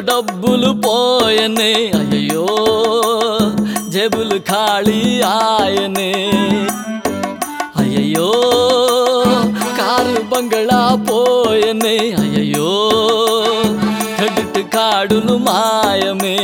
డబ్బులు పోయనే అయ్యో జేబులు ఖాళీ ఆయనే అయ్యయ్యో కారు బంగళా పోయనే అయ్యయ్యో క్రెడిట్ కార్డులు మాయమే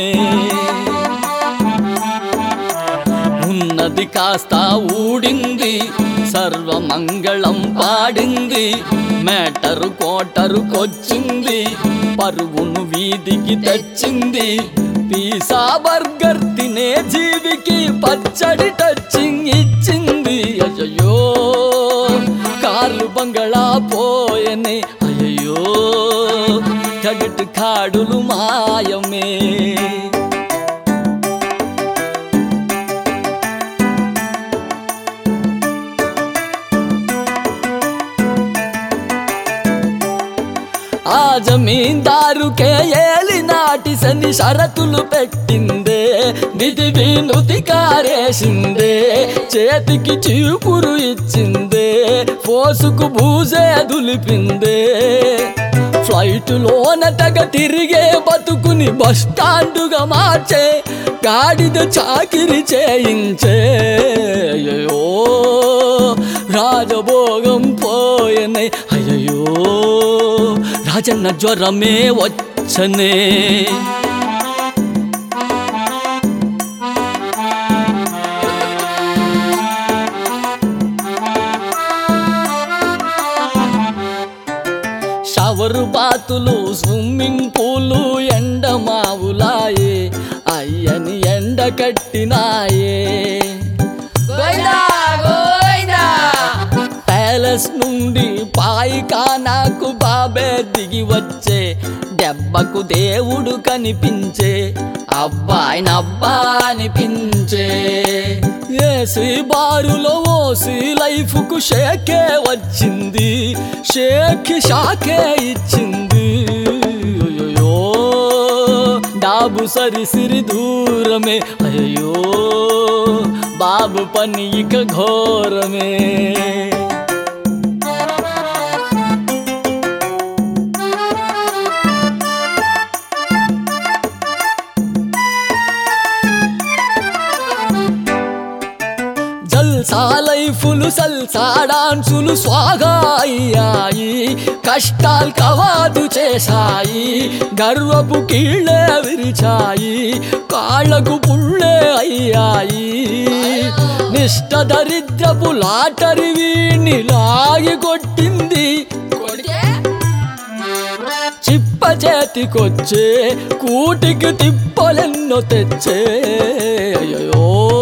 ఉన్నది కాస్త ఊడింది సర్వమంగళం పాడింది మేటరు కోటరు కొచ్చింది పరువును వీధికి తెచ్చింది పీసా బర్గర్ తినే జీవికి పచ్చడి టచింగ్ ఇచ్చింది అయ్యయ్యో కారు బంగళా పోయనే అయ్యయ్యో క్రెడిట్ కార్డులు మాయమే ఆ జమీందారుకే ఏలినాటి శని షరతులు పెట్టిందే విధి వినుతి కారేసిందే చేతికి చీపురు ఇచ్చిందే ఫోసుకు బూజే దులిపిందే ఫ్లైటులోన తెగ తిరిగే బతుకుని బస్టాండుగా మార్చే గాడిద చాకిరి చేయించే అయ్యో రాజభోగం పోయనే అయ్యయ్యో రాజన్న జ్వరమే వచ్చనే షవరు బాతులు స్విమ్మింగ్ పూలు ఎండమావులాయే అయ్యని ఎండ కట్టినాయే ప్యాలెస్ నుండి పాయికానాకు బాబే దిగి వచ్చే దెబ్బకు దేవుడు కనిపించే అబ్బాయి నబ్బా అనిపించే ఏసీ బారులో ఓసి లైఫ్ కు షేకే వచ్చింది షేక్ షాకే ఇచ్చింది అయ్యో డాబు సరి సిరి దూరమే అయ్యో బాబు పని ఇక ఘోరమే జల్సా లైఫులు సల్సా డాన్సులు స్వాగా అయ్యాయి కష్టాలు కవాదు చేశాయి గర్వపు కీళ్ళే విరిచాయి కాళ్ళకు పుళ్ళే అయ్యాయి నిష్ట దరిద్రపు లాటరి వీణ్ణి లాగి కొట్టింది చిప్ప చేతికొచ్చే కూటికి తిప్పలెన్నో తెచ్చే అయ్యో